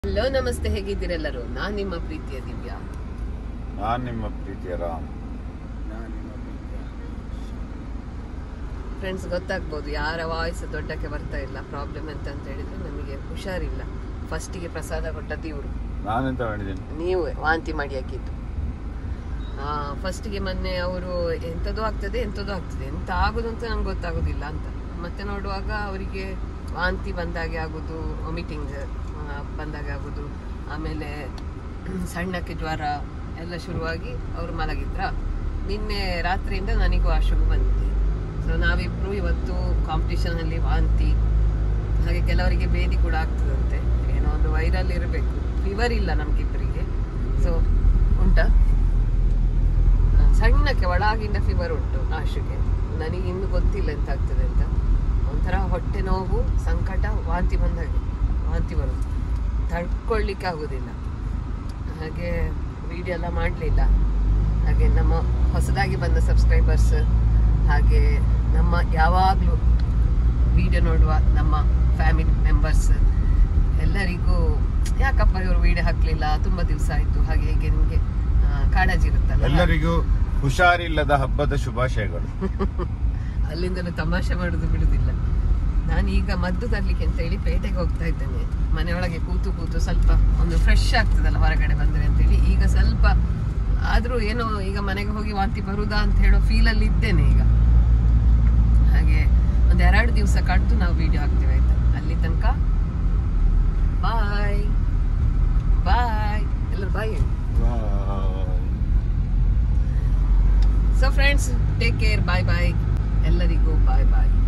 hello ನಮಸ್ತೆ ಹೇಗಿದ್ದೀರೆಲ್ಲರೂ ನಾನ್ ನಿಮ್ಮ ಪ್ರೀತಿಯ ದಿವ್ಯಾ ನಾನ್ ನಿಮ್ಮ ಪ್ರೀತಿಯ ರಾಮ್ ಫ್ರೆಂಡ್ಸ್ ಗೊತ್ತಾಗ್ಬೋದು ಯಾರ ವಾಯ್ಸ್ ದೊಡ್ಡಕ್ಕೆ ಬರ್ತಾ ಇಲ್ಲ ಪ್ರಾಬ್ಲಮ್ ಎಂತ ಅಂತ ಹೇಳಿದ್ರೆ ನಮಗೆ ಹುಷಾರಿಲ್ಲ ಫಸ್ಟಿಗೆ ಪ್ರಸಾದ ಕೊಟ್ಟದ್ದು ಇವರು ನಾನೆಂತ ಮಾಡಿದ್ದೀನಿ ನೀವು ವಾಂತಿ ಮಾಡಿ ಹಾಕಿದ್ದು ಫಸ್ಟಿಗೆ ಮೊನ್ನೆ ಅವರು ಎಂಥದ್ದು ಆಗ್ತದೆ ಎಂಥದ್ದು ಆಗ್ತದೆ ಎಂತ ಆಗುದು ಅಂತ ನಂಗೆ ಗೊತ್ತಾಗೋದಿಲ್ಲ ಅಂತ ಮತ್ತೆ ನೋಡುವಾಗ ಅವರಿಗೆ ವಾಂತಿ ಬಂದಾಗೆ ಆಗೋದು ವಾಮಿಟಿಂಗ್ ಬಂದಾಗೆ ಆಗೋದು ಆಮೇಲೆ ಸಣ್ಣಕ್ಕೆ ಜ್ವರ ಎಲ್ಲ ಶುರುವಾಗಿ ಅವರು ಮಲಗಿದ್ರ ನಿನ್ನೆ ರಾತ್ರಿಯಿಂದ ನನಗೂ ಆ ಶುರು ಬಂದಿದೆ ಸೊ ನಾವಿಬ್ರು ಇವತ್ತು ಕಾಂಪಿಟಿಷನ್ ಅಲ್ಲಿ ವಾಂತಿ ಹಾಗೆ ಕೆಲವರಿಗೆ ಬೇದಿ ಕೂಡ ಆಗ್ತದಂತೆ ಏನೋ ಒಂದು ವೈರಲ್ ಇರಬೇಕು ಫೀವರ್ ಇಲ್ಲ ನಮ್ಗಿಬ್ಬರಿಗೆ ಸೊ ಉಂಟಾ ಆ, ಸಣ್ಣಕ್ಕೆ ಒಳಗಿಂದ ಫೀವರ್ ಉಂಟು ಆಶುಗೆ ನನಗೆ ಇನ್ನು ಗೊತ್ತಿಲ್ಲ ಎಂತ ಆಗ್ತದೆ ಅಂತ ಒಂಥರ ಹೊಟ್ಟೆ ನೋವು ಸಂಕಟ ವಾಂತಿ ಬಂದಾಗೆ ವಾಂತಿ ಬರೋದು ತಡ್ಕೊಳ್ಳಿಕ್ಕೆ ಆಗೋದಿಲ್ಲ ಹಾಗೆ ವಿಡಿಯೋ ಎಲ್ಲ ಮಾಡಲಿಲ್ಲ ಹಾಗೆ ನಮ್ಮ ಹೊಸದಾಗಿ ಬಂದ ಸಬ್ಸ್ಕ್ರೈಬರ್ಸ್ ಹಾಗೆ ನಮ್ಮ ಯಾವಾಗಲೂ ವಿಡಿಯೋ ನೋಡುವ ನಮ್ಮ ಫ್ಯಾಮಿಲಿ ಮೆಂಬರ್ಸ್ ಎಲ್ಲರಿಗೂ ಯಾಕಪ್ಪ ಇವರು ವಿಡಿಯೋ ಹಾಕ್ಲಿಲ್ಲ ತುಂಬಾ ದಿವಸ ಆಯ್ತು ಹಾಗೆ ಹೀಗೆ ನಿಮಗೆ ಕಾಳಜಿ ಇರುತ್ತಲ್ಲ ಎಲ್ಲರಿಗೂ ಹುಷಾರಿಲ್ಲದ ಹಬ್ಬದ ಶುಭಾಶಯಗಳು ಅಲ್ಲಿಂದಲೂ ತಮಾಷೆ ಮಾಡುದು ಬಿಡುದಿಲ್ಲ ನಾನು ಈಗ ಮದ್ದು ತರ್ಲಿಕ್ಕೆ ಅಂತ ಹೇಳಿ ಪೇಟೆಗೆ ಹೋಗ್ತಾ ಇದ್ದೇನೆ ಮನೆಯೊಳಗೆ ಕೂತು ಕೂತು ಸ್ವಲ್ಪ ಒಂದು ಫ್ರೆಶ್ ಆಗ್ತದಲ್ಲ ಹೊರಗಡೆ ಬಂದ್ರೆ ಅಂತೇಳಿ ಈಗ ಸ್ವಲ್ಪ ಆದ್ರೂ ಏನೋ ಈಗ ಮನೆಗೆ ಹೋಗಿ ವಾಂತಿ ಬರುದಾ ಅಂತ ಹೇಳೋ ಫೀಲ್ ಅಲ್ಲಿ ಇದ್ದೇನೆ ಈಗ ಹಾಗೆ ಒಂದ್ ಎರಡು ದಿವಸ ಕಡ್ದು ನಾವು ವಿಡಿಯೋ ಹಾಕ್ತೇವೆ ಆಯ್ತಾ ಅಲ್ಲಿ ತನಕ ಬಾಯ್ ಬಾಯ್ ಎಲ್ಲರೂ bye so friends take care bye bye ಎಲ್ಲರಿಗೂ ಬಾಯ್ ಬಾಯ್